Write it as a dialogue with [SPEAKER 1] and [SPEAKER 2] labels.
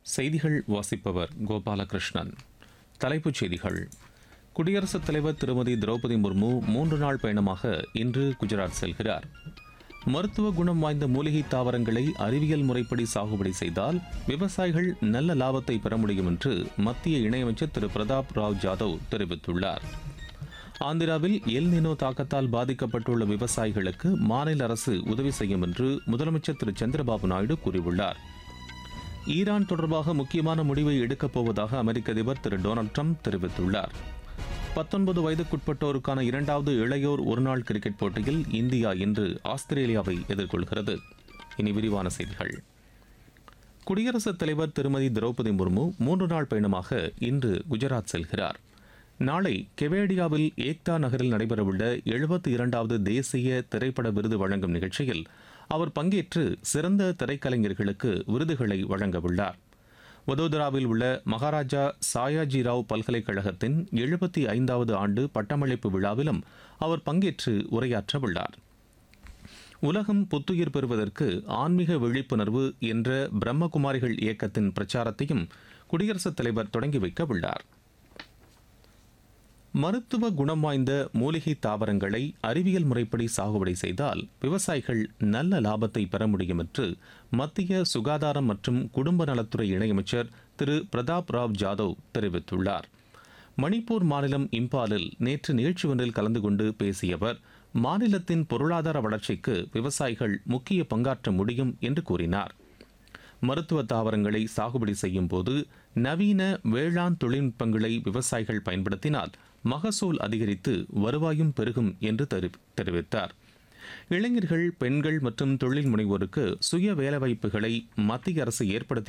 [SPEAKER 1] செய்திகள் வாசிப்பவர் கோபாலகிருஷ்ணன் தலைப்புச் செய்திகள் குடியரசுத் தலைவர் திருமதி திரௌபதி முர்மு மூன்று நாள் பயணமாக இன்று குஜராத் செல்கிறார் மருத்துவ குணம் வாய்ந்த மூலிகை தாவரங்களை அறிவியல் முறைப்படி சாகுபடி செய்தால் விவசாயிகள் நல்ல லாபத்தை பெற முடியும் என்று மத்திய இணையமைச்சர் திரு பிரதாப் ராவ் ஜாதவ் தெரிவித்துள்ளார் ஆந்திராவில் எல் நினோ தாக்கத்தால் பாதிக்கப்பட்டுள்ள விவசாயிகளுக்கு மாநில அரசு உதவி செய்யும் என்று முதலமைச்சர் திரு சந்திரபாபு நாயுடு கூறியுள்ளார் ஈரான் தொடர்பாக முக்கியமான முடிவை எடுக்கப் போவதாக அமெரிக்க அதிபர் திரு டொனால்ட் ட்ரம்ப் தெரிவித்துள்ளார் பத்தொன்பது வயதுக்குட்பட்டோருக்கான இரண்டாவது இளையோர் ஒருநாள் கிரிக்கெட் போட்டியில் இந்தியா இன்று ஆஸ்திரேலியாவை எதிர்கொள்கிறது இனி விரிவான செய்திகள் குடியரசுத் தலைவர் திருமதி திரௌபதி முர்மு மூன்று நாள் பயணமாக இன்று குஜராத் செல்கிறார் நாளை கெவேடியாவில் ஏக்தா நகரில் நடைபெறவுள்ள எழுபத்தி இரண்டாவது தேசிய திரைப்பட விருது வழங்கும் நிகழ்ச்சியில் அவர் பங்கேற்று சிறந்த திரைக்கலைஞர்களுக்கு விருதுகளை வழங்கவுள்ளார் வதோதராவில் உள்ள மகாராஜா சாயாஜி ராவ் பல்கலைக்கழகத்தின் எழுபத்தி ஐந்தாவது ஆண்டு பட்டமளிப்பு விழாவிலும் அவர் பங்கேற்று உரையாற்றவுள்ளார் உலகம் புத்துயிர் பெறுவதற்கு ஆன்மீக விழிப்புணர்வு என்ற பிரம்மகுமாரிகள் இயக்கத்தின் பிரச்சாரத்தையும் குடியரசுத் தலைவர் தொடங்கி வைக்க உள்ளார் மருத்துவ குணம் வாய்ந்த மூலிகை தாவரங்களை அறிவியல் முறைப்படி சாகுபடி செய்தால் விவசாயிகள் நல்ல லாபத்தை பெற முடியும் என்று மத்திய சுகாதாரம் மற்றும் குடும்ப நலத்துறை இணையமைச்சர் திரு பிரதாப் ராவ் ஜாதவ் தெரிவித்துள்ளார் மணிப்பூர் மாநிலம் இம்பாலில் நேற்று நிகழ்ச்சி ஒன்றில் கலந்து கொண்டு பேசிய அவர் மாநிலத்தின் பொருளாதார வளர்ச்சிக்கு விவசாயிகள் முக்கிய பங்காற்ற முடியும் என்று கூறினார் மருத்துவ தாவரங்களை சாகுபடி செய்யும் போது நவீன வேளாண் தொழில்நுட்பங்களை விவசாயிகள் பயன்படுத்தினால் மகசூல் அதிகரித்து வருவாயும் பெருகும் என்று தெரி- தெரிவித்தார் இளைஞர்கள் பெண்கள் மற்றும் தொழில் முனைவோருக்கு சுய வேலைவாய்ப்புகளை மத்திய அரசு ஏற்படுத்தி